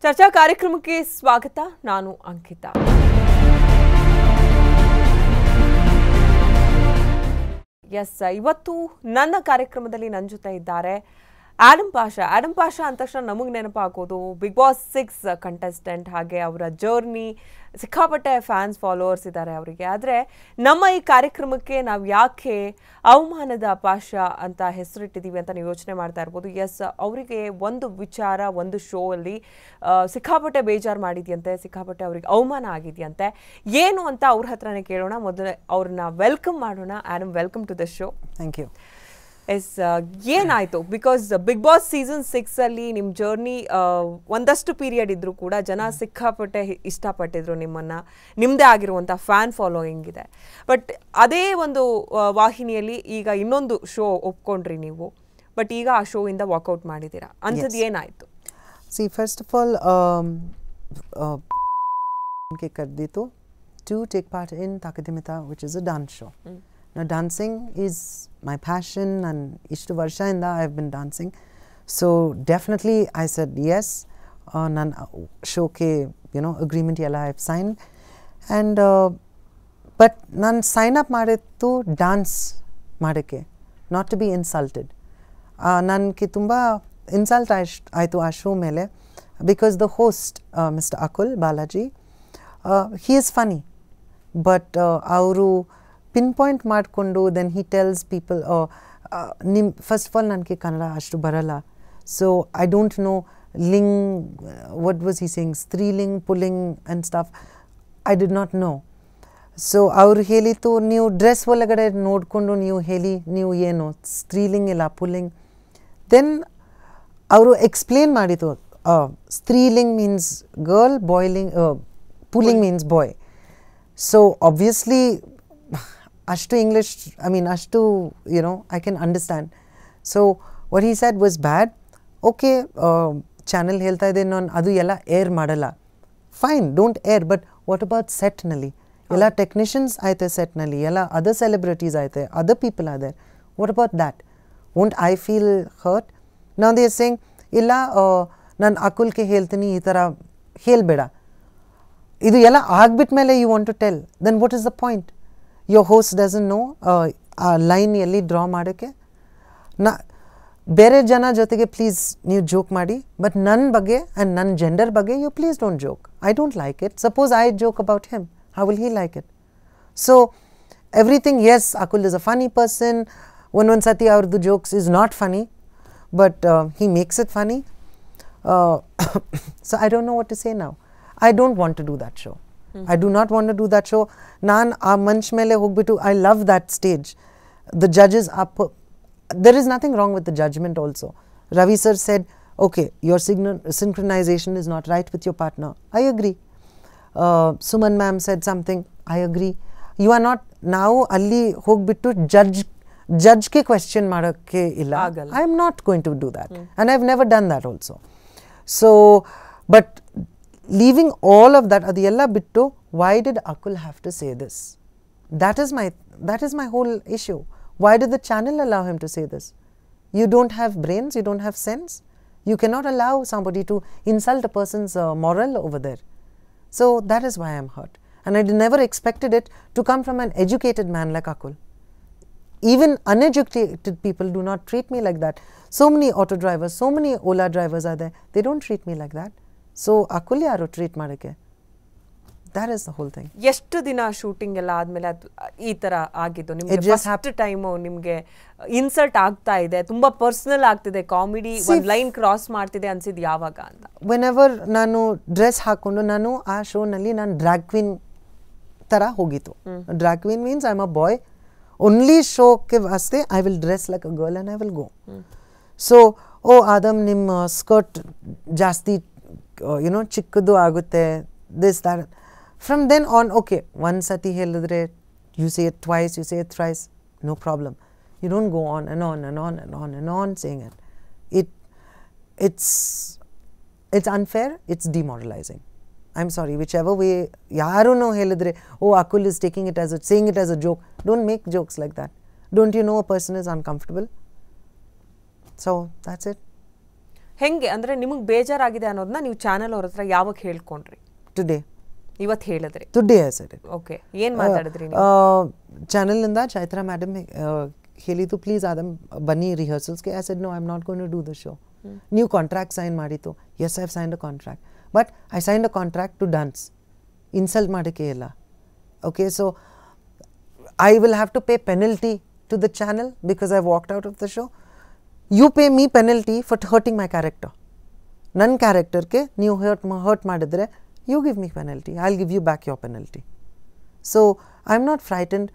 ಚರ್ಚಾ ಕಾರ್ಯಕ್ರಮಕ್ಕೆ ಸ್ವಾಗತ ನಾನು ಅಂಕಿತಾ ಎಸ್ ಇವತ್ತು ನನ್ನ ಕಾರ್ಯಕ್ರಮದಲ್ಲಿ ನನ್ನ ಜೊತೆ ಇದ್ದಾರೆ ಆಡಮ್ ಪಾಷಾ ಆಡಮ್ ಪಾಷಾ ಅಂದ ತಕ್ಷಣ ನಮಗೆ ನೆನಪಾಗೋದು ಬಿಗ್ ಬಾಸ್ ಸಿಕ್ಸ್ ಕಂಟೆಸ್ಟೆಂಟ್ ಹಾಗೆ ಅವರ ಜರ್ನಿ ಸಿಕ್ಕಾಪಟ್ಟೆ ಫ್ಯಾನ್ಸ್ ಫಾಲೋವರ್ಸ್ ಇದ್ದಾರೆ ಅವರಿಗೆ ಆದರೆ ನಮ್ಮ ಈ ಕಾರ್ಯಕ್ರಮಕ್ಕೆ ನಾವು ಯಾಕೆ ಅವಮಾನದ ಪಾಷಾ ಅಂತ ಹೆಸರಿಟ್ಟಿದ್ದೀವಿ ಅಂತ ನೀವು ಯೋಚನೆ ಮಾಡ್ತಾ ಇರ್ಬೋದು ಎಸ್ ಅವರಿಗೆ ಒಂದು ವಿಚಾರ ಒಂದು ಶೋ ಅಲ್ಲಿ ಆ, ಸಿಕ್ಕಾಪಟ್ಟೆ ಬೇಜಾರು ಮಾಡಿದ್ಯಂತೆ ಸಿಕ್ಕಾಪಟ್ಟೆ ಅವರಿಗೆ ಅವಮಾನ ಆಗಿದೆಯಂತೆ ಏನು ಅಂತ ಅವ್ರ ಹತ್ರನೇ ಕೇಳೋಣ ಮೊದಲೇ ಅವ್ರನ್ನ ವೆಲ್ಕಮ್ ಮಾಡೋಣ Adam welcome to the show thank you yes ಏನಾಯ್ತು because Big Boss season six ಅಲ್ಲಿ ನಿಮ್ಮ ಜರ್ನಿ ಒಂದಷ್ಟು ಪೀರಿಯಡ್ ಇದ್ರು ಕೂಡ ಜನ ಸಿಕ್ಕಾಪಟ್ಟೆ ಹಿ- ಇಷ್ಟಪಟ್ಟಿದ್ರು ನಿಮ್ಮನ್ನ ನಿಮ್ಮದೇ ಆಗಿರುವಂಥ ಫ್ಯಾನ್ ಫಾಲೋಯಿಂಗ್ ಇದೆ ಬಟ್ ಅದೇ ಒಂದು ಆ, ವಾಹಿನಿಯಲ್ಲಿ ಈಗ ಇನ್ನೊಂದು ಶೋ ಒಪ್ಕೊಂಡ್ರಿ ನೀವು ಬಟ್ ಈಗ ಆ ಶೋ ಇಂದ ವಾಕೌಟ್ ಮಾಡಿದ್ದೀರಾ ಅಂಥದ್ದು ಏನಾಯ್ತು ಸಿ ಫಸ್ಟ್ ಆಫ್ ಆಲ್ के कर दी तो to take part in Takadimita, which is a dance show. Now, dancing is my passion, and Ishtu Varsha in I have been dancing. So, definitely, I said yes. Uh, nan show ke, you know, agreement yella I have signed. And, uh, but ನಾನು sign up ಮಾಡಿದ್ದು dance ಮಾಡೋಕ್ಕೆ not to be insulted ನನಗೆ ತುಂಬ insult ಆಯ್ತು ಆಯಿತು ಆ show ಮೇಲೆ because the host mister Akul Balaji he is funny but ಅವರು ಪಿನ್ ಪಾಯಿಂಟ್ ಮಾಡಿಕೊಂಡು ದೆನ್ ಹಿ ಟೆಲ್ಸ್ ಪೀಪಲ್ ನಿಮ್ಮ ಫಸ್ಟ್ ಆಫ್ ಆಲ್ ನನಗೆ ಕನ್ನಡ ಅಷ್ಟು ಬರಲ್ಲ ಸೊ ಐ ಡೋಂಟ್ ನೋ ಲಿಂಗ್ ವಟ್ ವಾಸ್ ಹಿ ಸಿಂಗ್ ಸ್ತ್ರೀಲಿಂಗ್ ಪುಲ್ಲಿಂಗ್ and stuff I did not know so ಅವ್ರು ಹೇಳಿತು ನೀವು ಡ್ರೆಸ್ ಒಳಗಡೆ ನೋಡಿಕೊಂಡು ನೀವು ಹೇಳಿ ನೀವು ಏನು ಸ್ತ್ರೀಲಿಂಗ್ ಇಲ್ಲ ಪುಲ್ಲಿಂಗ್ ದೆನ್ ಅವರು ಎಕ್ಸ್ಪ್ಲೇನ್ ಮಾಡಿತು ಸ್ತ್ರೀಲಿಂಗ್ ಮೀನ್ಸ್ ಗರ್ಲ್ ಬಾಯ್ಲಿಂಗ್ ಪುಲ್ಲಿಂಗ್ ಮೀನ್ಸ್ ಬಾಯ್ ಸೊ ಆಬ್ವಿಯಸ್ಲಿ ಅಷ್ಟು ಇಂಗ್ಲೀಷ್ ಐ ಮೀನ್ ಅಷ್ಟು you know I can understand so what he said was bad okay channel ಹೇಳ್ತಾ ಇದೆ ನಾನು ಅದು ಎಲ್ಲ ಏರ್ ಮಾಡಲ್ಲ fine don't air but what about ಸೆಟ್ನಲ್ಲಿ ಎಲ್ಲ ಟೆಕ್ನಿಷಿಯನ್ಸ್ ಐತೆ ಸೆಟ್ನಲ್ಲಿ ಎಲ್ಲ ಅದರ್ ಸೆಲೆಬ್ರಿಟೀಸ್ ಐತೆ other people are there what about that won't I feel hurt ನಾವು ದೇ ಸಿಂಗ್ ಇಲ್ಲ ನಾನು ಅಕುಲ್ಗೆ ಹೇಳ್ತೀನಿ ಈ ಥರ ಹೇಳಬೇಡ ಇದು ಎಲ್ಲ ಆಗ್ಬಿಟ್ಮೇಲೆ you want to tell then what is the point your host doesn't know ಆ ಲೈನ್ ಎಲ್ಲಿ ಡ್ರಾ ಮಾಡೋಕ್ಕೆ ನಾ ಬೇರೆ ಜನ ಜೊತೆಗೆ ಪ್ಲೀಸ್ ನೀವು ಜೋಕ್ ಮಾಡಿ ಬಟ್ ನನ್ನ ಬಗ್ಗೆ ಆ್ಯಂಡ್ ನನ್ನ ಜೆಂಡರ್ ಬಗ್ಗೆ you please don't joke I don't like it suppose I joke about him how will he like it so everything yes Akul is a funny person ಒಂದೊಂದು ಸತಿ ಅವ್ರದ್ದು jokes is not funny but he makes it funny so I don't know what to say ನಾವು I don't want to do that show I do not want to do that show ನಾನು ಆ ಮಂಚ್ ಮೇಲೆ ಹೋಗ್ಬಿಟ್ಟು I love that stage the judges up there is nothing wrong with the judgment also. Ravi sir said, okay, your sign- synchronization is not right with your partner. I agree. Uh, Suman ma'am said something. I agree. You are not now ಅಲ್ಲಿ ಹೋಗ್ಬಿಟ್ಟು judge ಜಡ್ಜ್ಗೆ question ಮಾಡೋಕ್ಕೆ ಇಲ್ಲ ಆಗಲ್ಲ. I am not going to do that and I have never done that also so but leaving all of that ಅದು ಎಲ್ಲ ಬಿಟ್ಟು why did Akul have to say this that is my that is my whole issue why did the channel allow him to say this you don't have brains you don't have sense you cannot allow somebody to insult a person's uh, moral over there so that is why i'm hurt and i never expected it to come from an educated man like akul even uneducated people do not treat me like that so many auto drivers so many ola drivers are there they don't treat me like that so akul yaru treat ಮಾಡಕ್ಕೆ that is the whole thing ಎಷ್ಟು ದಿನ shooting ಎಲ್ಲ ಆದ್ಮೇಲೆ ಅದು ಈ ತರ ಆಗಿದ್ದು ನಿಮ್ಗೆ It just ಫಸ್ಟ್ ಟೈಮ್ ನಿಮ್ಗೆ ಇನ್ಸಲ್ಟ್ ಆಗ್ತಾ ಇದೆ ತುಂಬಾ ಪರ್ಸನಲ್ ಆಗ್ತಿದೆ ಕಾಮಿಡಿ ಒಂದ್ ಲೈನ್ ಕ್ರಾಸ್ ಮಾಡ್ತಿದೆ ಅನ್ಸಿದ್ ಯಾವಾಗ ಅಂತ ವೆನೆವರ್ ನಾನು ಡ್ರೆಸ್ ಹಾಕ್ಕೊಂಡು ನಾನು ಆ ಶೋನಲ್ಲಿ ನಾನು ಡ್ರ್ಯಾಗ್ ಕ್ವೀನ್ ಥರ ಹೋಗಿತ್ತು drag queen means I am a boy only ಶೋಕ್ಕೆ ವಾಸ್ತೆ I will dress like a girl and I will go so oh Adam ನಿಮ್ಮ ಸ್ಕರ್ಟ್ ಜಾಸ್ತಿ ಯುನೋ ಚಿಕ್ಕದು ಆಗುತ್ತೆ this that from then on okay ಒಂದು ಸತಿ ಹೇಳಿದ್ರೆ you say it twice you say it thrice no problem you don't go on and on and on and on and on saying it it it's it's unfair it's demoralizing i'm sorry whichever way ಯಾರು ಹೇಳಿದ್ರೆ ಓ Akul is taking it as a saying it as a joke don't make jokes like that don't you know a person is uncomfortable so that's it ಹೆಂಗೆ ಅಂದ್ರೆ ನಿಮಗೆ ಬೇಜಾರಾಗಿದೆ ಅನ್ನೋದನ್ನ ನೀವು channel ಅವ್ರ ಹತ್ರ ಯಾವಾಗ ಹೇಳ್ಕೊಂಡ್ರಿ ಟುಡೇ ಇವತ್ತು ಹೇಳಿದ್ರಿ today I said it okay ಏನ್ ಮಾತಾಡಿದ್ರಿ ನೀವು ಚಾನಲ್ನಿಂದ ಚೈತ್ರ ಮೇಡಮ್ ಹೇಳಿದ್ದು ಪ್ಲೀಸ್ ಆದಮ್ ಬನ್ನಿ ರಿಹರ್ಸಲ್ಸ್ಗೆ I said no I am not gonna to do the show ನೀವು ಕಾಂಟ್ರಾಕ್ಟ್ ಸೈನ್ ಮಾಡಿತ್ತು yes I signed a contract but I signed a contract to dance insult ಮಾಡೋಕ್ಕೆ ಇಲ್ಲ okay so I will have to pay penalty to the channel because I walked out of the show. You pay me penalty for hurting my character. ನನ್ನ ಕ್ಯಾರೆಕ್ಟರ್ಗೆ ನೀವು hurt hurt ಮಾಡಿದ್ರೆ you give me penalty I give you back your penalty so I am not frightened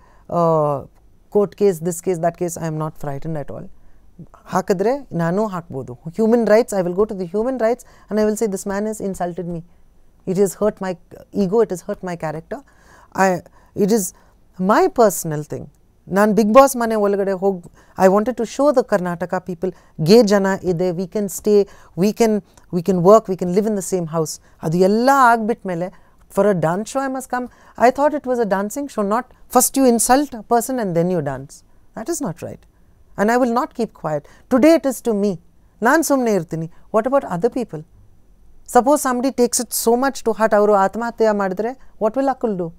court case this case that case I am not frightened at all ಹಾಕಿದ್ರೆ ನಾನು ಹಾಕ್ಬೋದು human rights I will go to the human rights and I will say this man is insulted me it is hurt my ego it is hurt my character I it is my personal thing ನಾನು Big Boss ಮನೆ ಒಳಗಡೆ ಹೋಗಿ I wanted to show the Karnataka people gay ಜನ ಇದೆ we can stay we can we can work we can live in the same house ಅದು ಎಲ್ಲ ಆಗಿಬಿಟ್ಮೇಲೆ for a dance show I must come I thought it was a dancing show not first you insult a person and then you dance that is not right and I will not keep quiet today it is to me ನಾನು ಸುಮ್ಮನೆ ಇರ್ತೀನಿ what about other people suppose somebody takes it so much to heart ಅವರು ಆತ್ಮಹತ್ಯೆ ಮಾಡಿದ್ರೆ what will Akul do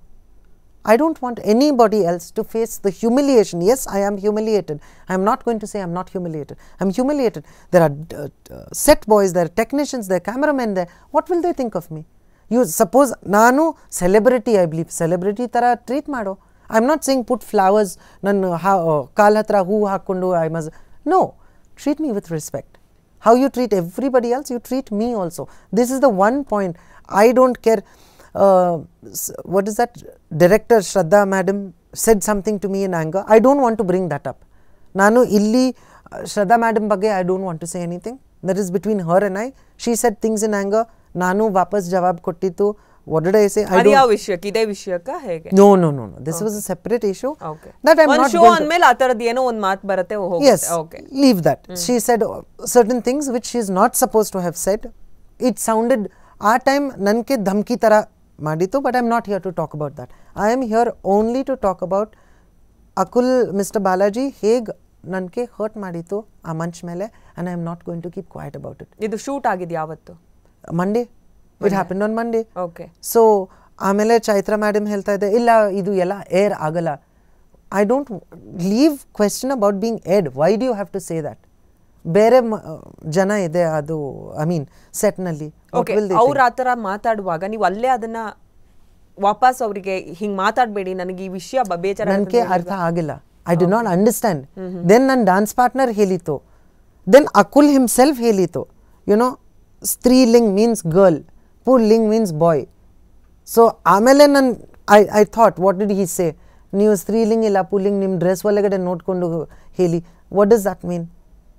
I don't want anybody else to face the humiliation. Yes, I am humiliated. I am not going to say I'm not humiliated. I'm humiliated. There are uh, uh, set boys, there are technicians, there are cameramen there. What will they think of me? You suppose ನಾನು celebrity I believe celebrity ಥರ treat ಮಾಡೋ I am not saying put flowers ನನ್ನ ಹಾ ಕಾಲ್ ಹತ್ರ ಹೂ ಹಾಕ್ಕೊಂಡು I must no treat me with respect how you treat everybody else, you treat me also. This is the one point. I don't care. Uh, s- what is that? Director Shraddha madam said something to me in anger. I don't want to bring that up. ನಾನು ಇಲ್ಲಿ Shraddha madam ಬಗ್ಗೆ I don't want to say anything that is between her and I she said things in anger ನಾನು ವಾಪಸ್ ಜವಾಬ್ ಕೊಟ್ಟಿತ್ತು what did I say I ಅದು ಯಾವ ವಿಷಯಕ್ಕೆ ಇದೇ ವಿಷಯಕ್ಕ ಹೇಗೆ no no no this was a separate issue okay that I ಒಂದ್ ನಾಟ್ ಶೋ ಅಂದ್ಮೇಲೆ ಆ ತರದ್ ಏನೋ ಒಂದ್ ಮಾತು ಬರುತ್ತೆ yes okay leave that she said uh, certain things which she is not supposed to have said it sounded ಆ time ನನಗೆ ಧಮ್ಕಿ ಥರ ಮಾಡಿತ್ತು but I am not here to talk about that I am here only to talk about Akul mister Balaji ಹೇಗೆ ನನಗೆ hurt ಮಾಡಿತ್ತು ಆ ಮಂಚ್ ಮೇಲೆ and I am not going to keep quiet about it ಇದು ಶೂಟ್ ಆಗಿದ್ ಯಾವತ್ತು Monday it happen on Monday okay so ಆಮೇಲೆ ಚೈತ್ರ ಮೇಡಮ್ ಹೇಳ್ತಾ ಇದೆ ಇಲ್ಲ ಇದು ಎಲ್ಲ ಏರ್ ಆಗಲ್ಲ I don't leave question about being aired why do you have to say that ಬೇರೆ ಮ- ಜನ ಇದೆ ಅದು ಐ ಮೀನ್ ಸೆಟ್ನಲ್ಲಿ ಓಕೆ ಅವ್ರ ಆತರ ಮಾತಾಡುವಾಗ ನೀವು ಅಲ್ಲೇ ಅದನ್ನ ವಾಪಸ್ ಅವರಿಗೆ ಹಿಂಗ್ ಮಾತಾಡ್ಬೇಡಿ ನನಗೆ ಈ ವಿಷಯ ಬ- ಬೇಜಾರ ನನಗೆ ಅರ್ಥ ಆಗಿಲ್ಲ I did not understand then ನನ್ನ ಡಾನ್ಸ್ ಪಾರ್ಟ್ನರ್ ಹೇಳಿತು ದೆನ್ ಅಕುಲ್ ಹಿಮ್ಸೆಲ್ಫ್ ಹೇಳಿತು ಯುನೋ ಸ್ತ್ರೀಲಿಂಗ್ ಮೀನ್ಸ್ ಗರ್ಲ್ ಪುಲ್ಲಿಂಗ್ ಮೀನ್ಸ್ ಬಾಯ್ ಸೊ ಆಮೇಲೆ ನನ್ನ I I thought what did he say ನೀವು ಸ್ತ್ರೀಲಿಂಗ್ ಇಲ್ಲ ಪುಲ್ಲಿಂಗ್ ನಿಮ್ಮ ಡ್ರೆಸ್ ಒಳಗಡೆ ನೋಡಿಕೊಂಡು ಹೇಳಿ what does that mean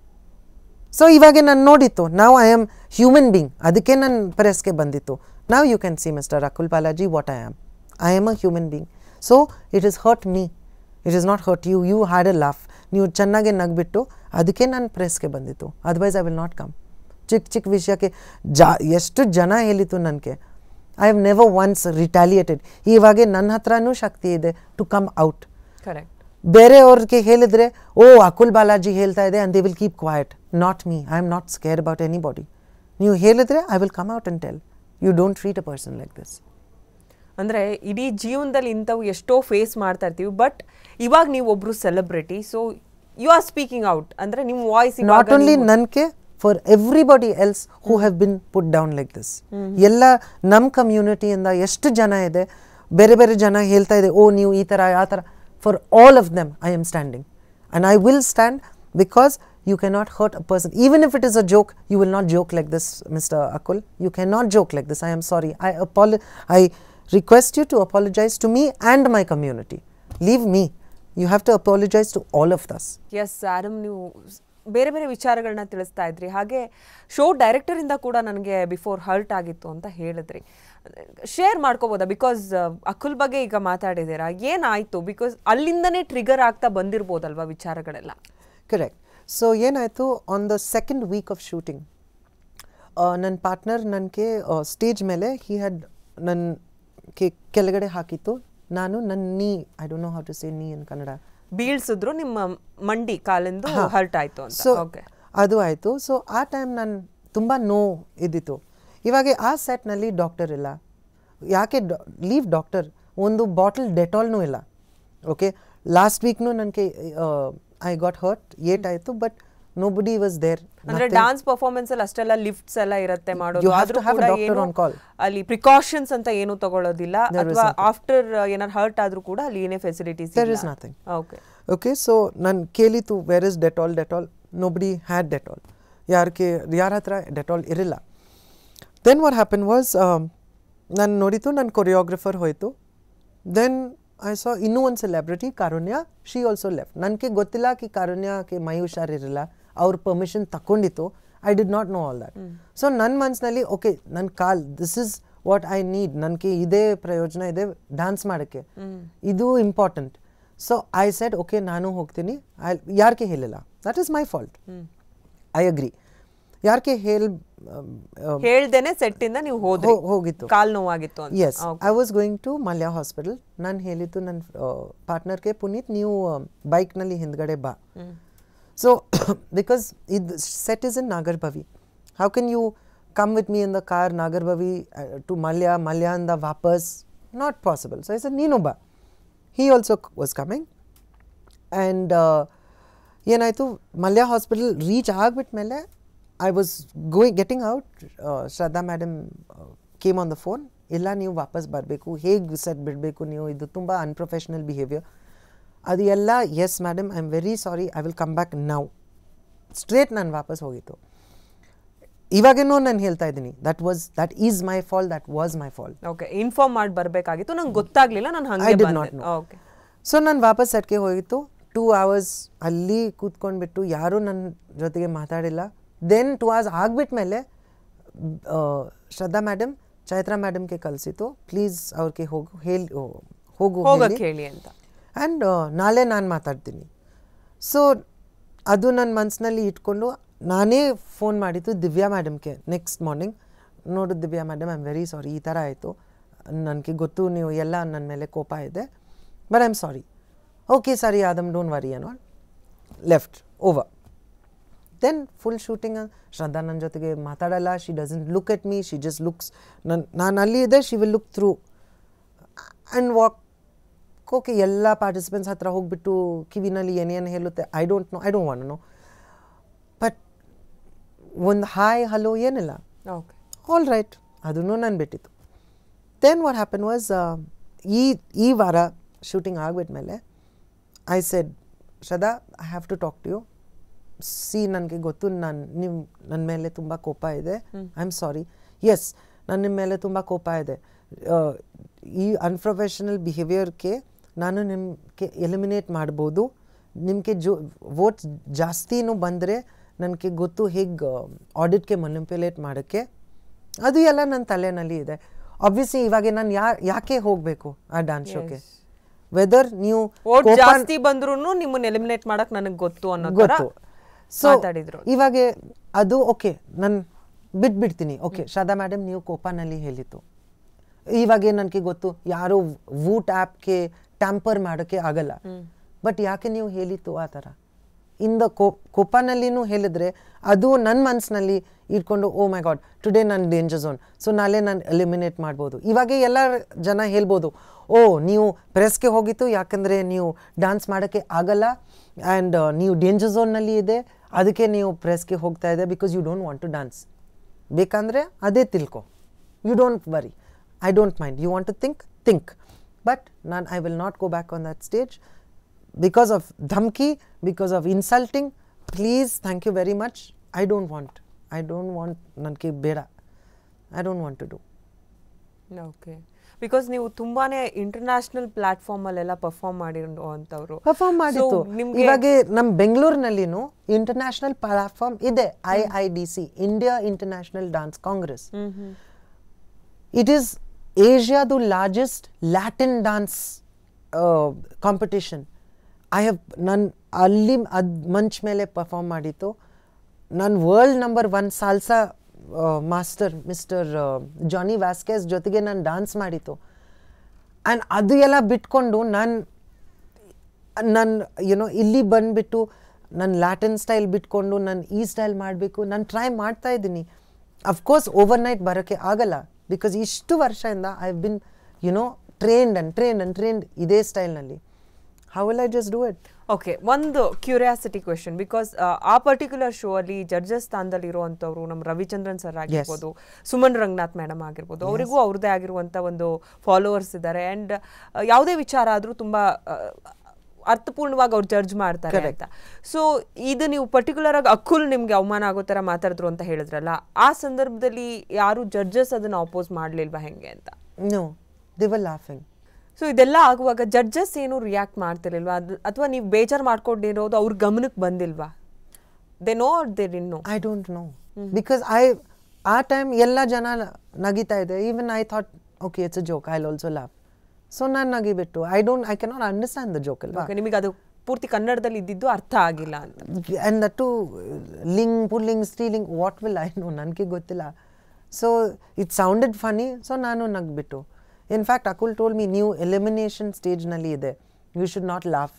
so ಇವಾಗ ನಾನು ನೋಡಿತ್ತು ನಾವು ಐ ಆಮ್ ಹ್ಯೂಮನ್ ಬೀಂಗ್ ಅದಕ್ಕೆ ನನ್ನ ಪ್ರೆಸ್ಗೆ ಬಂದಿತ್ತು ನಾವು you can see mister Akul Balaji what I am I am a human being so it is hurt me it is not hurt you you had a laugh ನೀವು ಚೆನ್ನಾಗಿ ನಗ್ಬಿಟ್ಟು ಅದಕ್ಕೆ ನಾನು ಪ್ರೆಸ್ಗೆ ಬಂದಿತ್ತು otherwise I will not come ಚಿಕ್ಕ ಚಿಕ್ಕ ವಿಷಯಕ್ಕೆ ಜಾ ಎಷ್ಟು ಜನ ಹೇಳಿತು ನನಗೆ I have never once retaliated ಇವಾಗೆ ನನ್ನ ಹತ್ರನೂ ಶಕ್ತಿ ಇದೆ ಟು ಕಮ್ ಔಟ್ ಕರೆಕ್ಟ್ ಬೇರೆಯವ್ರಿಗೆ ಹೇಳಿದ್ರೆ ಓ ಅಕುಲ್ ಬಾಲಾಜಿ ಹೇಳ್ತಾ ಇದೆ and they will keep quiet not me I am not scare about anybody ನೀವು ಹೇಳಿದ್ರೆ I will come out and tell you don't treat a person like this ಅಂದ್ರೆ ಇಡೀ ಜೀವನದಲ್ಲಿ ಇಂಥವು ಎಷ್ಟೋ ಫೇಸ್ ಮಾಡ್ತಾ ಇರ್ತೀವಿ ಬಟ್ ಇವಾಗ ನೀವು ಒಬ್ರು celebrity so you are speaking out ಅಂದ್ರೆ ನಿಮ್ಮ ವಾಯ್ಸ್ ನಾಟ್ ಓನ್ಲಿ ನನಗೆ for everybody else who have been put down like this ಎಲ್ಲ ನಮ್ಮ ಕಮ್ಯುನಿಟಿಯಿಂದ ಎಷ್ಟು ಜನ ಇದೆ ಬೇರೆ ಬೇರೆ ಜನ ಹೇಳ್ತಾ ಇದೆ ಓ ನೀವು ಈ ಥರ ಆ ಥರ for all of them I am standing and I will stand because you can not hurt a person even if it is a joke you will not joke like this mister Akul you can not joke like this I am sorry I ಅಪಾಲ I request you to apologize to me and my community leave me you have to apologize to all of those ಎಸ್ ಆರಮ್ ನೀವು ಸ್- ಬೇರೆ ಬೇರೆ ವಿಚಾರಗಳನ್ನ ತಿಳಿಸ್ತಾ ಇದ್ರಿ ಹಾಗೆ ಶೋ ಡೈರೆಕ್ಟರಿಂದ ಕೂಡ ನನಗೆ ಬಿಫೋರ್ ಹರ್ಟ್ ಆಗಿತ್ತು ಅಂತ ಹೇಳಿದ್ರಿ ಶೇರ್ ಮಾಡ್ಕೋಬೋದಾ ಬಿಕಾಸ್ ಅಕುಲ್ ಬಗ್ಗೆ ಈಗ ಮಾತಾಡಿದ್ದೀರಾ ಏನಾಯ್ತು ಬಿಕಾಸ್ ಅಲ್ಲಿಂದನೇ ಟ್ರಿಗರ್ ಆಗ್ತಾ ಬಂದಿರ್ಬೋದಲ್ವಾ ವಿಚಾರಗಳೆಲ್ಲ ಕರೆಕ್ಟ್ ಸೊ ಏನಾಯಿತು on the second week of shooting ನನ್ನ ಪಾರ್ಟ್ನರ್ ನನಗೆ ಸ್ಟೇಜ್ ಮೇಲೆ ಹಿ ಹ್ಯಾಡ್ ನನ್ನ ಕೆ ಕೆಳಗಡೆ ಹಾಕಿತ್ತು ನಾನು ನನ್ನ ನೀ I don't know how to say ನೀ ಇನ್ ಕನ್ನಡ ಬೀಳ್ಸಿದ್ರು ನಿಮ್ಮ ಮಂಡಿ ಕಾಲಿಂದು ಹರ್ಟ್ ಆಯ್ತು ಅಂತ ಸೊ ಓಕೆ ಅದು ಆಯಿತು ಸೊ ಆ ಟೈಮ್ ನಾನು ತುಂಬ ನೋವು ಇದ್ದಿತ್ತು ಇವಾಗ ಆ ಸೆಟ್ನಲ್ಲಿ ಡಾಕ್ಟರ್ ಇಲ್ಲ ಯಾಕೆ ಲೀವ್ ಡಾಕ್ಟರ್ ಒಂದು ಬಾಟಲ್ ಡೆಟಾಲ್ನೂ ಇಲ್ಲ ಓಕೆ ಲಾಸ್ಟ್ ವೀಕ್ನು ನನಗೆ ಐ ಗಾಟ್ ಹರ್ಟ್ ಏಟ್ ಆಯಿತು but nobody was there ಅಂದ್ರೆ ಡಾನ್ಸ್ ಪರ್ಫಾರ್ಮೆನ್ಸ್ ಅಲ್ಲಿ ಅಷ್ಟೆಲ್ಲ ಲಿಫ್ಟ್ಸ್ ಎಲ್ಲ ಇರುತ್ತೆ ಮಾಡೋದು You have ಆದ್ರೂ to have a ಕೂಡ doctor ಏನು on call. ಅಲ್ಲಿ ಪ್ರಿಕಾಷನ್ಸ್ ಅಂತ ಏನು ತಗೊಳ್ಳೋದಿಲ್ಲ There is ಅಥವಾ nothing. ಆಫ್ಟರ್ ಏನಾರು ಹರ್ಟ್ ಆದ್ರೂ ಕೂಡ ಅಲ್ಲಿ ಏನೇ facilities There is nothing. Okay okay so ನಾನು ಕೇಳಿತು where is Dettol Dettol nobody had Dettol ಯಾರಿಗೆ ಯಾರ ಹತ್ರ ಡೆಟಾಲ್ ಇರಲಿಲ್ಲ ದೆನ್ ವಾಟ್ ಹ್ಯಾಪನ್ ವಾಸ್ ನಾನು ನೋಡಿತು ನನ್ನ ಕೊರಿಯೋಗ್ರಫರ್ ಹೋಯಿತು ದೆನ್ ಐ ಸಾ ಇನ್ನೂ ಒಂದು celebrity Karunya she also left ನನಗೆ ಗೊತ್ತಿಲ್ಲ ಕಿ ಕಾರುಣ್ಯಕ್ಕೆ ಮೈ ಹುಷಾರಿರಲಿಲ್ಲ ಅವ್ರ ಪರ್ಮಿಷನ್ ತಗೊಂಡಿತ್ತು I did not know all that so ನನ್ನ ಮನಸ್ಸಿನಲ್ಲಿ ಓಕೆ ನನ್ನ ಕಾಲ್ this is what I need ನನಗೆ ಇದೇ ಪ್ರಯೋಜನ ಇದೆ ಡ್ಯಾನ್ಸ್ ಮಾಡೋಕ್ಕೆ ಇದು important so I said okay ನಾನು ಹೋಗ್ತೀನಿ ಐ ಯಾರಿಗೆ ಹೇಳಿಲ್ಲ that is my fault I agree ಯಾರಿಗೆ ಹೇಳಿ ಹೇಳ್ದೇನೆ ಸೆಟ್ ಇಂದ ನೀವು ಹೋದ್ರಿ ಹೋಗಿತ್ತು ಕಾಲ್ ನೋವಾಗಿತ್ತು ಅಂತ as I was going to Mallya hospital ನಾನು ಹೇಳಿದ್ದು ನನ್ನ ಪಾರ್ಟ್ನರ್ಗೆ ಪುನೀತ್ ನೀವು ಬೈಕ್ನಲ್ಲಿ ಹಿಂದ್ಗಡೆ ಬಾ ಸೊ ಬಿಕಾಸ್ ಇದು set is in Nagarbhavi how can you come with me in the car Nagarbhavi to Mallya ಮಲ್ಯಾಂದ ವಾಪಸ್ not possible so I sir ನೀನು ಬಾ he also was coming and ಏನಾಯಿತು ಮಲ್ಯ ಹಾಸ್ಪಿಟಲ್ ರೀಚ್ ಆಗಿಬಿಟ್ಮೇಲೆ I was going getting out Shraddha madam came on the phone ಇಲ್ಲ ನೀವು ವಾಪಸ್ ಬರಬೇಕು ಹೇಗೆ ಸೆಟ್ ಬಿಡಬೇಕು ನೀವು ಇದು ತುಂಬ ಅನ್ಪ್ರೊಫೆಷ್ನಲ್ ಬಿಹೇವಿಯರ್ ಅದು ಎಲ್ಲ yes madam I am very sorry I will come back now straight ನಾನು ವಾಪಸ್ ಹೋಗಿತ್ತು ಇವಾಗೇನೋ ನಾನು ಹೇಳ್ತಾ ಇದ್ದೀನಿ that was that is my fault that was my fault okay inform ಮಾಡಿ ಬರ್ಬೇಕಾಗಿತ್ತು ನಂಗೆ ಗೊತ್ತಾಗ್ಲಿಲ್ಲ ನಾನು ಐ ಹಂಗೆ ಡಿಡ್ ನಾಟ್ ಬಂದೆ ನೋ ಓಕೆ ಸೊ ನಾನು ವಾಪಸ್ ಸೆಟ್ಗೆ ಹೋಗಿತ್ತು ಟೂ ಅವರ್ಸ್ ಅಲ್ಲಿ ಕೂತ್ಕೊಂಡ್ಬಿಟ್ಟು ಯಾರೂ ನನ್ನ ಜೊತೆಗೆ ಮಾತಾಡಿಲ್ಲ ದೆನ್ ಟೂ ಅವರ್ಸ್ ಆಗಿಬಿಟ್ಮೇಲೆ ಶ್ರದ್ಧಾ ಮೇಡಮ್ ಚೈತ್ರಾ ಮೇಡಮ್ಗೆ ಕಳಿಸಿತು ಪ್ಲೀಸ್ ಅವ್ರಿಗೆ ಹೋಗು ಹೇಳಿ ಹೋಗು ಹೋಗಕ್ಕೆ ಹೇಳಿ ಅಂತ ಆ್ಯಂಡ್ ನಾಳೆ ನಾನು ಮಾತಾಡ್ತೀನಿ ಸೊ ಅದು ನನ್ನ ಮನಸ್ಸಿನಲ್ಲಿ ಇಟ್ಕೊಂಡು ನಾನೇ ಫೋನ್ ಮಾಡಿದ್ದು ದಿವ್ಯಾ ಮೇಡಮ್ಗೆ ನೆಕ್ಸ್ಟ್ ಮಾರ್ನಿಂಗ್ ನೋಡು Divya madam I am very sorry ಈ ಥರ ಆಯಿತು ನನಗೆ ಗೊತ್ತು ನೀವು ಎಲ್ಲ ನನ್ನ ಮೇಲೆ ಕೋಪ ಇದೆ but I am sorry okay ಸರಿ ಆದಮ್ ಡೋಂಟ್ ವರಿ ಅನ್ನೋ left over then full shooting Shraddha ನನ್ನ ಜೊತೆಗೆ ಮಾತಾಡಲ್ಲ she doesn't look at me she just looks ನನ್ನ ನಾನು ಅಲ್ಲಿ ಇದೆ she will look through and walk okay ಎಲ್ಲ ಪಾರ್ಟಿಸಿಪೆಂಟ್ಸ್ ಹತ್ರ ಹೋಗ್ಬಿಟ್ಟು ಕಿವಿನಲ್ಲಿ ಏನೇನು ಹೇಳುತ್ತೆ I don't know I don't want no but ಒಂದು ಹಾಯ್ ಹಲೋ ಏನಿಲ್ಲ ಓಕೆ ಆಲ್ ರೈಟ್ ಅದನ್ನು ನಾನು ಬಿಟ್ಟಿತ್ತು ದೆನ್ ವಾಟ್ ಹ್ಯಾಪನ್ ವಾಸ್ ಈ ಈ ವಾರ ಶೂಟಿಂಗ್ ಆಗಿಬಿಟ್ಮೇಲೆ I said Shraddha I have to talk to you see ನನಗೆ ಗೊತ್ತು ನಾನು ನಿಮ್ಮ ನನ್ನ ಮೇಲೆ ತುಂಬ ಕೋಪ ಇದೆ ಐ ಆಮ್ ಸಾರಿ ಎಸ್ ನನ್ನ ನಿಮ್ಮ ಮೇಲೆ ತುಂಬ ಕೋಪ ಇದೆ ಆ, ಈ ಅನ್ಪ್ರೊಫೆಷನಲ್ ಬಿಹೇವಿಯರ್ಗೆ ನಾನು ನಿಮಗೆ ಎಲಿಮಿನೇಟ್ ಮಾಡ್ಬೋದು ನಿಮಗೆ ಜೋ ವೋಟ್ಸ್ ಜಾಸ್ತಿನೂ ಬಂದರೆ ನನಗೆ ಗೊತ್ತು ಹೇಗೆ ಆಡಿಟ್ಗೆ ಮನಿಪ್ಯುಲೇಟ್ ಮಾಡೋಕ್ಕೆ ಅದು ಎಲ್ಲ ನನ್ನ ತಲೆನಲ್ಲಿ ಇದೆ ಆಬ್ವಿಯಸ್ಲಿ ಇವಾಗ ನಾನು ಯಾ ಯಾಕೆ ಹೋಗಬೇಕು ಆ ಡ್ಯಾನ್ಸ್ ಶೋಗೆ ವೆದರ್ ನೀವು ಓಟ್ ಕೋಪ- ಜಾಸ್ತಿ ಬಂದ್ರು ನಿಮ್ಮನ್ನ ಎಲಿಮಿನೇಟ್ ಮಾಡಕ್ ನನಗೆ ಗೊತ್ತು ಅನ್ನೋ ತರ ಗೊತ್ತು ಸೊ ಮಾತಾಡಿದ್ರು ಇವಾಗ ಅದು ಓಕೆ ನಾನು ಬಿಟ್ಬಿಡ್ತೀನಿ ಓಕೆ ಶ್ರದ್ಧಾ ಮೇಡಮ್ ನೀವು ಕೋಪನಲ್ಲಿ ಹೇಳಿತ್ತು ಇವಾಗ ನನಗೆ ಗೊತ್ತು ಯಾರು ವೂಟ್ ಆ್ಯಪ್ಗೆ ಟ್ಯಾಂಪರ್ ಮಾಡೋಕ್ಕೆ ಆಗಲ್ಲ ಬಟ್ ಯಾಕೆ ನೀವು ಹೇಳಿತ್ತು ಆ ಥರ ಇಂದ ಕೋ ಕೋಪನಲ್ಲಿನೂ ಹೇಳಿದ್ರೆ ಅದು ನನ್ನ ಮನಸ್ಸಿನಲ್ಲಿ ಇಟ್ಕೊಂಡು ಓ ಮೈ ಗಾಡ್ ಟುಡೇ ನನ್ನ ಡೇಂಜರ್ ಝೋನ್ ಸೊ ನಾಳೆ ನಾನು ಎಲಿಮಿನೇಟ್ ಮಾಡ್ಬೋದು ಇವಾಗ ಎಲ್ಲ ಜನ ಹೇಳ್ಬೋದು ಓ ನೀವು ಪ್ರೆಸ್ಗೆ ಹೋಗಿತ್ತು ಯಾಕಂದರೆ ನೀವು ಡ್ಯಾನ್ಸ್ ಮಾಡೋಕ್ಕೆ ಆಗಲ್ಲ ಆ್ಯಂಡ್ ನೀವು ಡೇಂಜರ್ ಝೋನ್ನಲ್ಲಿ ಇದೆ ಅದಕ್ಕೆ ನೀವು ಪ್ರೆಸ್ಗೆ ಹೋಗ್ತಾ ಇದೆ because you don't want to dance ಬೇಕಂದರೆ ಅದೇ ತಿಳ್ಕೊ you don't worry I don't mind you want to think think but ನಾನು I will not go back on that stage because of dhamki, because of insulting, please, thank you very much. I don't want. I don't want ನನಗೆ ಬೇಡ I don't want to do okay because ನೀವು ತುಂಬಾನೇ international platform ಅಲ್ಲೆಲ್ಲ perform ಮಾಡಿರುವಂತವ್ರು perform ಮಾಡಿತ್ತು ನಿಮ್ಗೆ ಇವಾಗ ನಮ್ಮ ಬೆಂಗಳೂರಿನಲ್ಲಿನೂ ಇಂಟರ್ನ್ಯಾಷನಲ್ ಪ್ಲಾಟ್ಫಾರ್ಮ್ ಇದೆ I I D C India international dance congress it is ಏಷ್ಯಾದು largest Latin dance competition I have ನನ್ನ ಅಲ್ಲಿ ಅದು ಮಂಚ್ ಮೇಲೆ ಪರ್ಫಾರ್ಮ್ ಮಾಡಿತ್ತು ನಾನು world number one salsa master mister Johnny Vasquez ಜೊತೆಗೆ ನಾನು ಡಾನ್ಸ್ ಮಾಡಿತ್ತು ಆ್ಯಂಡ್ ಅದು ಎಲ್ಲ ಬಿಟ್ಕೊಂಡು ನಾನು ನಾನು ಏನೋ ಇಲ್ಲಿ ಬಂದುಬಿಟ್ಟು ನನ್ನ ಲ್ಯಾಟಿನ್ ಸ್ಟೈಲ್ ಬಿಟ್ಕೊಂಡು ನಾನು ಈ ಸ್ಟೈಲ್ ಮಾಡಬೇಕು ನಾನು ಟ್ರೈ ಮಾಡ್ತಾ ಇದ್ದೀನಿ ಅಫ್ಕೋರ್ಸ್ ಓವರ್ ನೈಟ್ ಬರೋಕ್ಕೆ ಆಗಲ್ಲ ಬಿಕಾಸ್ ಇಷ್ಟು ವರ್ಷದಿಂದ I been you know trained and trained and trained ಇದೇ ಸ್ಟೈಲ್ನಲ್ಲಿ how will I just do it okay ಒಂದು ಕ್ಯೂರಿಯಾಸಿಟಿ ಕ್ವೆಶನ್ ಬಿಕಾಸ್ ಆ ಪರ್ಟಿಕ್ಯುಲರ್ ಶೋ ಅಲ್ಲಿ ಜಡ್ಜಸ್ ಸ್ಥಾನದಲ್ಲಿ ಇರುವಂತವ್ರು ನಮ್ಮ ರವಿಚಂದ್ರನ್ ಸರ್ ಆಗಿರ್ಬೋದು ಸುಮನ್ ರಂಗನಾಥ್ ಮೇಡಮ್ ಆಗಿರ್ಬೋದು ಅವರಿಗೂ ಅವ್ರದ್ದೇ ಆಗಿರುವಂತ ಒಂದು ಫಾಲೋವರ್ಸ್ ಇದ್ದಾರೆ ಅಂಡ್ ಯಾವುದೇ ವಿಚಾರ ಆದ್ರೂ ತುಂಬಾ ಆ, ಅರ್ಥಪೂರ್ಣವಾಗಿ ಅವ್ರು ಜಡ್ಜ್ ಮಾಡ್ತಾರೆ ಅಂತ ಸೊ ಇದು ನೀವು ಪರ್ಟಿಕ್ಯುಲರ್ ಆಗಿ ಅಕ್ಕುಲ್ ನಿಮ್ಗೆ ಅವಮಾನ ಆಗೋ ತರ ಮಾತಾಡಿದ್ರು ಅಂತ ಹೇಳಿದ್ರಲ್ಲ ಆ ಸಂದರ್ಭದಲ್ಲಿ ಯಾರು ಜಡ್ಜಸ್ ಅದನ್ನ ಅಪೋಸ್ ಮಾಡ್ಲಿಲ್ವಾ ಹೆಂಗೆ ಅಂತ no they were laughing so ಇದೆಲ್ಲ ಆಗುವಾಗ ಜಡ್ಜಸ್ ಏನು ರಿಯಾಕ್ಟ್ ಮಾಡ್ತಿರ್ಲಿಲ್ವಾ ಅದು ಅಥವಾ ನೀವು ಬೇಜಾರು ಮಾಡ್ಕೊಂಡಿರೋದು ಅವ್ರ ಗಮನಕ್ಕೆ ಬಂದಿಲ್ವಾ they know they didn't know I don't know because I ಆ ಟೈಮ್ ಎಲ್ಲ ಜನ ನಗಿತಾ ಇದೆ even I thought okay it's a joke I also laugh so ನಾನು ನಗಿಬಿಟ್ಟು I don't I cannot understand the joke ಅಲ್ವಾ ನಿಮಗೆ ಅದು ಪೂರ್ತಿ ಕನ್ನಡದಲ್ಲಿ ಇದ್ದಿದ್ದು ಅರ್ಥ ಆಗಿಲ್ಲ ಅಂತ ಆ್ಯಂಡ್ ದಟ್ಟು ಲಿಂಗ್ ಪುಲ್ಲಿಂಗ್ ಸ್ಟೀಲಿಂಗ್ ವಾಟ್ ವಿಲ್ ಐ ನೋ ನನಗೆ ಗೊತ್ತಿಲ್ಲ so it sounded funny so ನಾನು ನಗ್ಬಿಟ್ಟು ಇನ್ಫ್ಯಾಕ್ಟ್ ಅಕುಲ್ ಟೋಲ್ ಮಿ ನೀವು ಎಲಿಮಿನೇಷನ್ ಸ್ಟೇಜ್ನಲ್ಲಿ ಇದೆ you should not laugh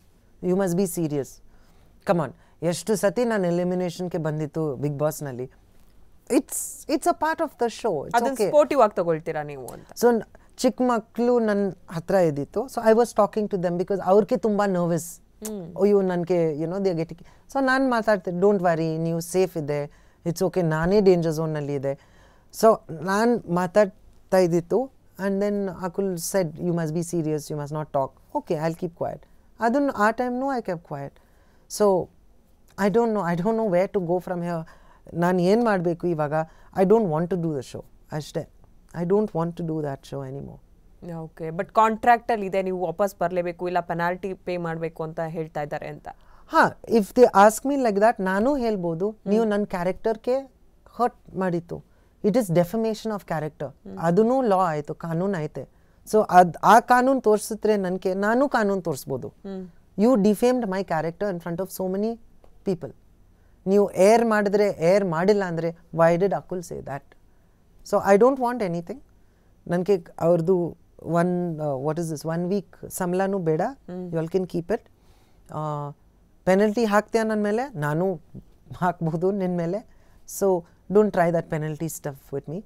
you must be serious come on ಎಷ್ಟು ಸತಿ ನಾನು ಎಲಿಮಿನೇಷನ್ಗೆ ಬಂದಿತ್ತು ಬಿಗ್ ಬಾಸ್ನಲ್ಲಿ it's it's a part of the show ಅದನ್ನ ಸ್ಪೋರ್ಟಿವ್ ಆಗಿ ತಗೊಳ್ತೀರಾ ನೀವು ಅಂತ ಸೊ ಚಿಕ್ಕ ಮಕ್ಕಳು ನನ್ನ ಹತ್ರ ಇದ್ದಿತ್ತು so I was talking to them because ಅವ್ರಿಗೆ ತುಂಬ ನರ್ವಸ್ ಅಯ್ಯೋ ನನಗೆ ಯುನೋ ದೇ ಗೆಟಿಗೆ ಸೊ ನಾನು ಮಾತಾಡ್ತೀನಿ ಡೋಂಟ್ ವರಿ ನೀವು ಸೇಫ್ ಇದೆ ಇಟ್ಸ್ ಓಕೆ ನಾನೇ ಡೇಂಜರ್ ಝೋನಲ್ಲಿ ಇದೆ ಸೊ ನಾನು ಮಾತಾಡ್ತಾ ಇದ್ದಿತ್ತು and then Akul said you must be serious you must not talk okay I keep quiet ಅದನ್ನು ಆ ಟೈಮ್ನೂ I kept quiet so I don't know I don't know where to go from here ನಾನು ಏನು ಮಾಡಬೇಕು ಇವಾಗ I don't want to do the show ಅಷ್ಟೇ I don't want to do that show anymore okay but contract ಅಲ್ಲಿ ಇದೆ ನೀವು ವಾಪಸ್ ಬರಲೇಬೇಕು ಇಲ್ಲ ಪೆನಾಲ್ಟಿ ಪೇ ಮಾಡಬೇಕು ಅಂತ ಹೇಳ್ತಾ ಇದ್ದಾರೆ ಅಂತ ಹಾಂ if they ask me like that ನಾನು ಹೇಳ್ಬೋದು ನೀವು ನನ್ನ ಕ್ಯಾರೆಕ್ಟರ್ಗೆ ಹರ್ಟ್ ಮಾಡಿತ್ತು it is defamation of character ಅದೂ ಲಾ ಆಯಿತು ಕಾನೂನು ಐತೆ ಸೊ ಅದು ಆ ಕಾನೂನು ತೋರಿಸಿದ್ರೆ ನನಗೆ ನಾನು ಕಾನೂನು ತೋರಿಸ್ಬೋದು you defamed my character in front of so many people ನೀವು ಏರ್ ಮಾಡಿದ್ರೆ ಏರ್ ಮಾಡಿಲ್ಲ ಅಂದರೆ why did Akul say that so I don't want anything ನನಗೆ ಅವ್ರದ್ದು one what is this one week ಸಂಬಳನೂ ಬೇಡ you all can keep it penalty ಹಾಕ್ತೀಯ ನನ್ನ ಮೇಲೆ ನಾನು ಹಾಕ್ಬೋದು ನಿನ್ನ ಮೇಲೆ so don't try that penalty stuff with me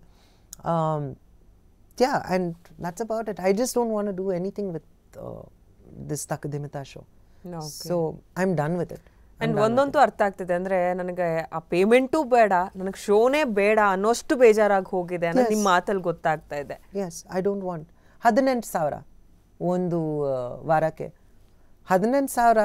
yeah and that's about it I just don't want do anything with this Thakadimitha show so I am done with it and ಒಂದಂತೂ ಅರ್ಥ ಆಗ್ತಿದೆ ಅಂದ್ರೆ ನನಗೆ ಆ ಪೇಮೆಂಟು ಬೇಡ ನನಗೆ ಶೋನೇ ಬೇಡ ಅನ್ನೋಷ್ಟು ಬೇಜಾರಾಗಿ ಹೋಗಿದೆ ಅನ್ನೋದು ನಿಮ್ಮ ಮಾತಲ್ಲಿ ಗೊತ್ತಾಗ್ತಾ ಇದೆ ಎಸ್ ಐ ಡೋಂಟ್ ವಾಂಟ್ ಹದಿನೆಂಟು ಸಾವಿರ ಒಂದು ಆ, ವಾರಕ್ಕೆ ಹದಿನೆಂಟು ಸಾವಿರ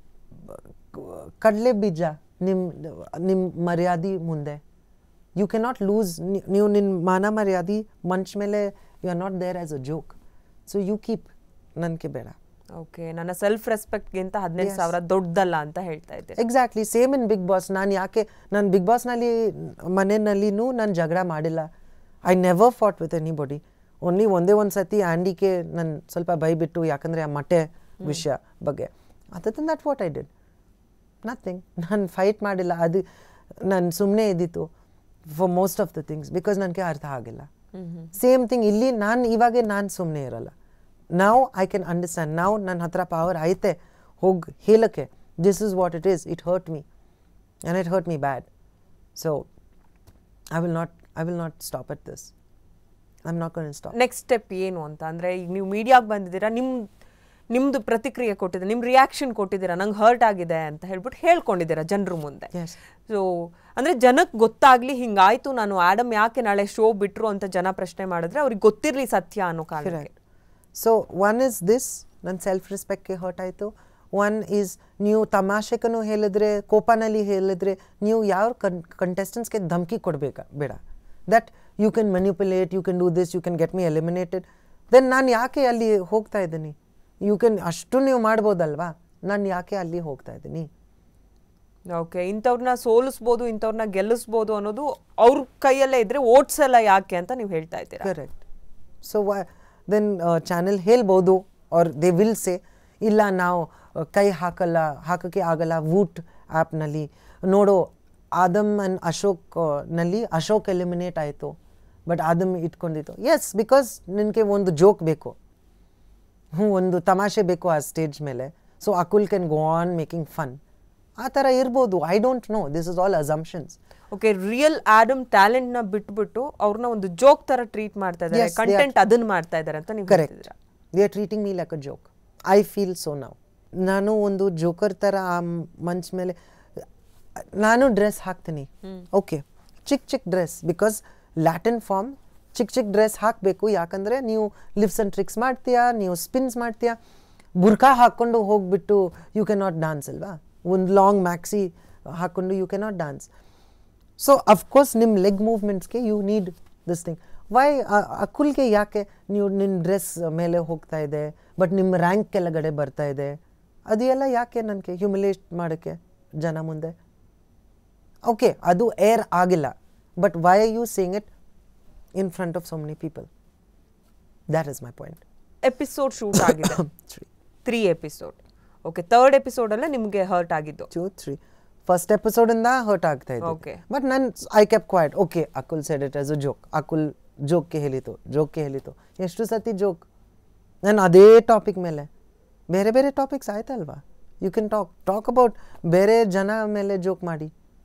ಕಡಲೆ ಬೀಜ ನಿಮ್ಮ ನಿಮ್ಮ ಮರ್ಯಾದೆ ಮುಂದೆ ಯು ಕೆನ್ ನಾಟ್ ಲೂಸ್ ನೀವು ನಿನ್ನ ಮಾನ ಮರ್ಯಾದೆ ಮನ್ಷ ಮೇಲೆ you are not there as a joke so you keep ನನಗೆ ಬೇಡ ಓಕೆ ನನ್ನ ಸೆಲ್ಫ್ ರೆಸ್ಪೆಕ್ಟ್ಗಿಂತ ಹದಿನೆಂಟು ಸಾವಿರ ದೊಡ್ಡದಲ್ಲ ಅಂತ ಹೇಳ್ತಾ ಇದ್ದೀರಿ exactly same in Big Boss ನಾನು ಯಾಕೆ ನಾನು ಬಿಗ್ ಬಾಸ್ನಲ್ಲಿ ಮನೆಯಲ್ಲಿನೂ ನಾನು ಜಗಳ ಮಾಡಿಲ್ಲ I never fought with anybody only ಒಂದೇ ಒಂದು ಸತಿ ಆ್ಯಂಡಿಗೆ ನಾನು ಸ್ವಲ್ಪ ಬೈಬಿಟ್ಟು ಯಾಕಂದರೆ ಆ ಮಟ್ಟೆ ವಿಷಯ ಬಗ್ಗೆ other than that what I did nothing ನಾನು ಫೈಟ್ ಮಾಡಿಲ್ಲ ಅದು ನಾನು ಸುಮ್ಮನೆ ಇದ್ದಿತ್ತು for most of the things because ನನಗೆ ಅರ್ಥ ಆಗಿಲ್ಲ ಸೇಮ್ ಥಿಂಗ್ ಇಲ್ಲಿ ನಾನು ಇವಾಗ ನಾನು ಸುಮ್ಮನೆ ಇರಲ್ಲ ನಾವು ಐ ಕ್ಯಾನ್ ಅಂಡರ್ಸ್ಟ್ಯಾಂಡ್ ನಾವು ನನ್ನ ಹತ್ರ ಪವರ್ ಐತೆ ಹೋಗಿ ಹೇಳಕ್ಕೆ this is what it is it hurt me and it hurt me bad so I will not I will not stop at this I am not gonna stop next step ಏನು ಅಂತ ಅಂದ್ರೆ ಈಗ ನೀವು ಮೀಡಿಯಾಗೆ ಬಂದಿದ್ದೀರಾ ನಿಮ್ ನಿಮ್ದು ಪ್ರತಿಕ್ರಿಯೆ ಕೊಟ್ಟಿದ್ದೀರಾ ನಿಮ್ ರಿಯಾಕ್ಷನ್ ಕೊಟ್ಟಿದ್ದೀರಾ ನಂಗೆ ಹರ್ಟ್ ಆಗಿದೆ ಅಂತ ಹೇಳ್ಬಿಟ್ಟು ಹೇಳ್ಕೊಂಡಿದ್ದೀರಾ ಜನರ ಮುಂದೆ Yes. ಸೊ ಅಂದ್ರೆ ಜನಕ್ಕೆ ಗೊತ್ತಾಗ್ಲಿ ಹಿಂಗಾಯ್ತು ನಾನು ಆಡಮ್ ಯಾಕೆ ನಾಳೆ ಶೋ ಬಿಟ್ರು ಅಂತ ಜನ ಪ್ರಶ್ನೆ ಮಾಡಿದ್ರೆ ಅವ್ರಿಗೆ ಗೊತ್ತಿರ್ಲಿ ಸತ್ಯ ಅನ್ನೋ ಕಾರಣಕ್ಕೆ correct so one is this ನನ್ನ ಸೆಲ್ಫ್ ರೆಸ್ಪೆಕ್ಟ್ಗೆ ಹರ್ಟ್ ಆಯಿತು ಒನ್ ಈಸ್ ನೀವು ತಮಾಷೆಕನು ಹೇಳಿದ್ರೆ ಕೋಪನಲ್ಲಿ ಹೇಳಿದ್ರೆ ನೀವು ಯಾವ ಕನ್ ಕಂಟೆಸ್ಟೆಂಟ್ಸ್ಗೆ ಧಮಕಿ ಕೊಡಬೇಕಾ ಬೇಡ that you can manipulate you can do this you can get me eliminated then ನಾನು ಯಾಕೆ ಅಲ್ಲಿ ಹೋಗ್ತಾ ಇದ್ದೀನಿ ಯು ಕ್ಯಾನ್ ಅಷ್ಟು ನೀವು ಮಾಡ್ಬೋದಲ್ವಾ ನಾನು ಯಾಕೆ ಅಲ್ಲಿ ಹೋಗ್ತಾ ಇದ್ದೀನಿ ಓಕೆ ಇಂಥವ್ರನ್ನ ಸೋಲಿಸ್ಬೋದು ಇಂಥವ್ರನ್ನ ಗೆಲ್ಲಿಸ್ಬೋದು ಅನ್ನೋದು ಅವ್ರ ಕೈಯಲ್ಲೇ ಇದ್ರೆ ಓಟ್ಸಲ್ಲ ಯಾಕೆ ಅಂತ ನೀವು ಹೇಳ್ತಾ ಇದ್ದೀರಾ ಕರೆಕ್ಟ್ ಸೊ ದೆನ್ ಚಾನೆಲ್ ಹೇಳ್ಬೋದು ಆರ್ ದೇ ವಿಲ್ ಸೇ ಇಲ್ಲ ನಾವು ಆ, ಕೈ ಹಾಕಲ್ಲ ಹಾಕೋಕ್ಕೆ ಆಗಲ್ಲ ವೂಟ್ ಆ್ಯಪ್ನಲ್ಲಿ ನೋಡೋ ಆದಮ್ ಆ್ಯಂಡ್ ಅಶೋಕ್ ಆ, ನಲ್ಲಿ ಅಶೋಕ್ ಎಲಿಮಿನೇಟ್ ಆಯಿತು ಬಟ್ ಆದಮ್ ಇಟ್ಕೊಂಡಿತ್ತು ಎಸ್ ಬಿಕಾಸ್ ನಿನಗೆ ಒಂದು ಜೋಕ್ ಬೇಕು ಹ್ಞೂ ಒಂದು ತಮಾಷೆ ಬೇಕು ಆ ಸ್ಟೇಜ್ ಮೇಲೆ so Akul can go on making fun ಆ ಥರ ಇರ್ಬೋದು I don't know this is all assumptions okay real Adam talent ನ ಬಿಟ್ಬಿಟ್ಟು ಅವ್ರನ್ನ ಒಂದು ಜೋಕ್ ತರ ಟ್ರೀಟ್ ಮಾಡ್ತಾ ಇದ್ದಾರೆ Yes, they are- ಕಂಟೆಂಟ್ ಅದನ್ನ ಮಾಡ್ತಾ ಇದ್ದಾರೆ ಅಂತ ನೀವು ಕರೆಕ್ಟ್ ಹೇಳ್ತಿದ್ದೀರಾ they are treating me like a joke I feel so ನಾವು ನಾನು ಒಂದು ಜೋಕರ್ ಥರ ಆ ಮಂಚ್ ಮೇಲೆ ನಾನು ಡ್ರೆಸ್ ಹಾಕ್ತೀನಿ ಓಕೆ ಚಿಕ್ಕ ಚಿಕ್ಕ ಡ್ರೆಸ್ ಬಿಕಾಸ್ ಲ್ಯಾಟಿನ್ ಫಾರ್ಮ್ ಚಿಕ್ಕ ಚಿಕ್ಕ ಡ್ರೆಸ್ ಹಾಕಬೇಕು ಯಾಕಂದರೆ ನೀವು ಲಿಪ್ಸ್ ಆ್ಯಂಡ್ ಟ್ರಿಕ್ಸ್ ಮಾಡ್ತೀಯಾ ನೀವು ಸ್ಪಿನ್ಸ್ ಮಾಡ್ತೀಯಾ ಬುರ್ಕಾ ಹಾಕ್ಕೊಂಡು ಹೋಗ್ಬಿಟ್ಟು ಯು ಕೆನ್ ನಾಟ್ ಡಾನ್ಸ್ ಅಲ್ವಾ ಒಂದು ಲಾಂಗ್ ಮ್ಯಾಕ್ಸಿ ಹಾಕ್ಕೊಂಡು you can not dance so of course ನಿಮ್ಮ ಲೆಗ್ ಮೂವ್ಮೆಂಟ್ಸ್ಗೆ you need this thing why ಅಕುಲ್ಗೆ ಯಾಕೆ ನೀವು ನಿನ್ನ ಡ್ರೆಸ್ ಮೇಲೆ ಹೋಗ್ತಾ ಇದೆ ಬಟ್ ನಿಮ್ಮ ರ್ಯಾಂಕ್ ಕೆಳಗಡೆ ಬರ್ತಾ ಇದೆ ಅದು ಎಲ್ಲ ಯಾಕೆ ನನಗೆ ಹ್ಯುಮಿಲೇಟ್ ಮಾಡೋಕ್ಕೆ ಜನ ಮುಂದೆ ಓಕೆ ಅದು ಏರ್ ಆಗಿಲ್ಲ but why are you saying it in front of so many people that is my point episode shoot ಆಗಿದೆ three episode okay third episode ಅಲ್ಲೇ ನಿಮ್ಗೆ ಹರ್ಟ್ ಆಗಿದ್ದು ಟೂ ತ್ರೀ ಫಸ್ಟ್ ಎಪಿಸೋಡಿಂದ ಹರ್ಟ್ ಆಗ್ತಾ Okay. ಇದೆ but ನಾನು I kept quiet okay Akul said it as a joke Akul ಜೋಕ್ಗೆ ಹೇಳಿತು ಜೋಕ್ಗೆ ಹೇಳಿತು ಎಷ್ಟು ಸತಿ ಜೋಕ್ ನಾನು ಅದೇ ಟಾಪಿಕ್ ಮೇಲೆ ಬೇರೆ ಬೇರೆ ಟಾಪಿಕ್ಸ್ ಆಯ್ತಲ್ವಾ you can talk talk about ಬೇರೆ ಜನ ಮೇಲೆ ಜೋಕ್ ಮಾಡಿ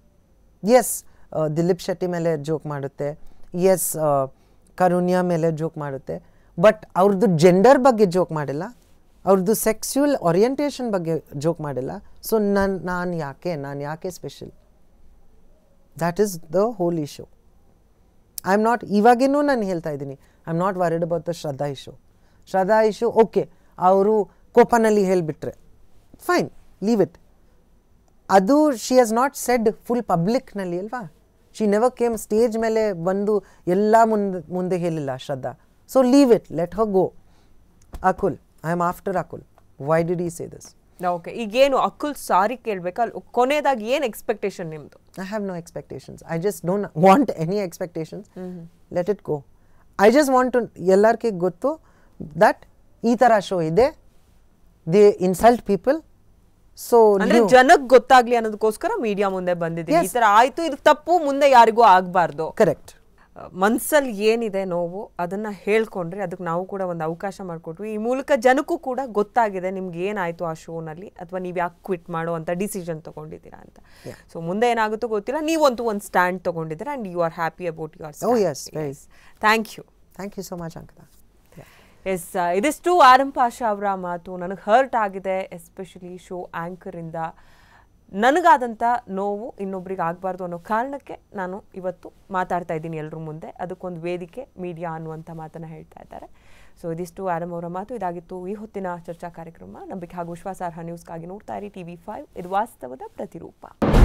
ಎಸ್ ದಿಲೀಪ್ ಶೆಟ್ಟಿ ಮೇಲೆ ಜೋಕ್ ಮಾಡುತ್ತೆ ಎಸ್ ಕರುಣ್ಯ ಮೇಲೆ ಜೋಕ್ ಮಾಡುತ್ತೆ ಬಟ್ ಅವ್ರದ್ದು ಜೆಂಡರ್ ಬಗ್ಗೆ ಜೋಕ್ ಮಾಡಿಲ್ಲ ಅವ್ರದ್ದು ಸೆಕ್ಸ್ಯುವಲ್ ಓರಿಯೆಂಟೇಷನ್ ಬಗ್ಗೆ ಜೋಕ್ ಮಾಡಿಲ್ಲ ಸೊ ನನ್ನ ನಾನು ಯಾಕೆ ನಾನು ಯಾಕೆ special that is the whole issue I am not ಇವಾಗೇನೂ ನಾನು ಹೇಳ್ತಾ ಇದ್ದೀನಿ I am not worried about the Shraddha issue Shraddha issue okay ಅವರು ಕೋಪನಲ್ಲಿ ಹೇಳಿಬಿಟ್ರೆ ಫೈನ್ ಲೀವ್ ಇಟ್ ಅದು she has not said full ಪಬ್ಲಿಕ್ನಲ್ಲಿ ಅಲ್ವಾ ಶಿ ನೆವರ್ ಕೇಮ್ ಸ್ಟೇಜ್ ಮೇಲೆ ಬಂದು ಎಲ್ಲ ಮುಂದೆ ಮುಂದೆ ಹೇಳಿಲ್ಲ Shraddha so leave it let her go Akul I am after Akul why did he say this okay ಈಗೇನು ಅಕುಲ್ ಸಾರಿ ಕೇಳ್ಬೇಕಾ ಅಲ್ಲಿ ಕೊನೆಯದಾಗಿ ಏನು ಎಕ್ಸ್ಪೆಕ್ಟೇಷನ್ ನಿಮ್ದು I have no expectations. I just don't want any expectations. Let it go. I just want to ಎಲ್ಲರಿಗೆ ಗೊತ್ತು that ಈ ಥರ show ಇದೆ ದೇ ಇನ್ಸಲ್ಟ್ ಪೀಪಲ್ ಸೊ ಅಂದ್ರೆ ಜನಕ್ ಗೊತ್ತಾಗ್ಲಿ ಅನ್ನೋದಕ್ಕೋಸ್ಕರ ಮೀಡಿಯಾ ಮುಂದೆ ಬಂದಿದೆ ಈ ತರ ಆಯ್ತು ಇದು ತಪ್ಪು ಮುಂದೆ ಯಾರಿಗೂ ಆಗ್ಬಾರ್ದು ಕರೆಕ್ಟ್ ಮನ್ಸಲ್ಲಿ ಏನಿದೆ ನೋವು ಅದನ್ನ ಹೇಳ್ಕೊಂಡ್ರೆ ಅದಕ್ಕೆ ನಾವು ಕೂಡ ಒಂದು ಅವಕಾಶ ಮಾಡಿಕೊಟ್ವಿ ಈ ಮೂಲಕ ಜನಕ್ಕೂ ಕೂಡ ಗೊತ್ತಾಗಿದೆ ನಿಮ್ಗೆ ಏನಾಯ್ತು ಆ ಶೋನಲ್ಲಿ ಅಥವಾ ನೀವು ಯಾಕೆ ಕ್ವಿಟ್ ಮಾಡೋ ಅಂತ ಡಿಸಿಷನ್ ತಗೊಂಡಿದ್ದೀರಾ ಅಂತ ಸೊ ಮುಂದೆ ಏನಾಗುತ್ತೋ ಗೊತ್ತಿಲ್ಲ ನೀವಂತೂ ಒಂದು ಸ್ಟ್ಯಾಂಡ್ ತಗೊಂಡಿದ್ದೀರಾ and you are happy about your Oh, yes, very. Thank you thank you so much ಅಂಕದ ಎಸ್ ಇದಿಷ್ಟು ಆರಂ ಪಾಷಾ ಅವರ ಮಾತು ನನಗೆ ಹರ್ಟ್ ಆಗಿದೆ ಎಸ್ಪೆಷಲಿ ಶೋ ಆ್ಯಂಕರಿಂದ ನನಗಾದಂಥ ನೋವು ಇನ್ನೊಬ್ರಿಗೆ ಆಗಬಾರ್ದು ಅನ್ನೋ ಕಾರಣಕ್ಕೆ ನಾನು ಇವತ್ತು ಮಾತಾಡ್ತಾ ಇದ್ದೀನಿ ಎಲ್ಲರ ಮುಂದೆ ಅದಕ್ಕೊಂದು ವೇದಿಕೆ ಮೀಡಿಯಾ ಅನ್ನುವಂಥ ಮಾತನ್ನು ಹೇಳ್ತಾ ಇದ್ದಾರೆ ಸೊ ಇದಿಷ್ಟು ಆರಂ ಅವರ ಮಾತು ಇದಾಗಿತ್ತು ಈ ಹೊತ್ತಿನ ಚರ್ಚಾ ಕಾರ್ಯಕ್ರಮ ನಂಬಿಕೆ ಹಾಗೂ ವಿಶ್ವಾಸಾರ್ಹ ನ್ಯೂಸ್ಗಾಗಿ ನೋಡ್ತಾ ಇರಿ ಟಿ ವಿ ಫೈವ್ ಇದು ವಾಸ್ತವದ ಪ್ರತಿರೂಪ